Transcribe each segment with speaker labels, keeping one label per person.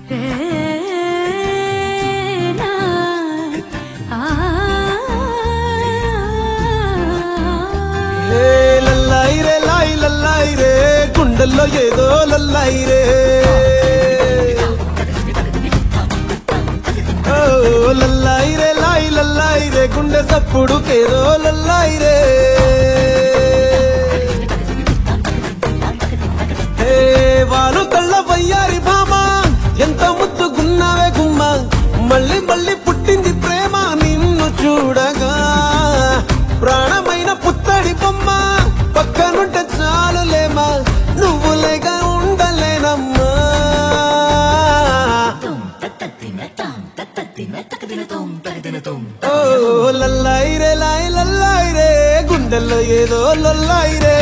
Speaker 1: ఏ లల్లాయి రే లాయి లల్లాయి రే గుండెల్లో ఏదో లల్లాయి రే ఓ లల్లాయి రే లాయి లల్లాయి రే గుండె సప్పుడు కేదో లల్లాయి రే ఏ వాలు కళ్ళ వయ్యారి భామ ఎంత ముద్దుగున్నావే గుమ్మ మళ్ళీ మళ్ళీ పుట్టింది ప్రేమ నిన్ను చూడగా ప్రాణమైన పుత్తడి బొమ్మ పక్కనుంటే చాలులేమా నువ్వు లేక ఉండలేనమ్మా ఓ లల్లాయి రే లాయి లల్లాయి రే గుండెల్లో ఏదో లల్లాయి రే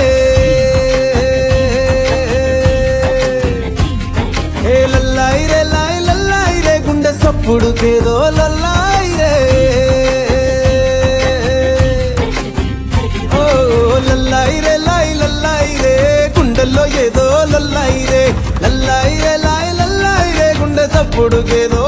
Speaker 1: ఏ లల్లాయి రే లాయి లల్లాయి రే గుండె సప్పుడు కేదో లల్లాయి రే ఓ లల్లాయి రే లాయి లల్లాయి రే గుండెల్లో ఏదో లల్లాయి రే లల్లాయి రే లాయి లల్లాయి రే గుండె సప్పుడు కేదో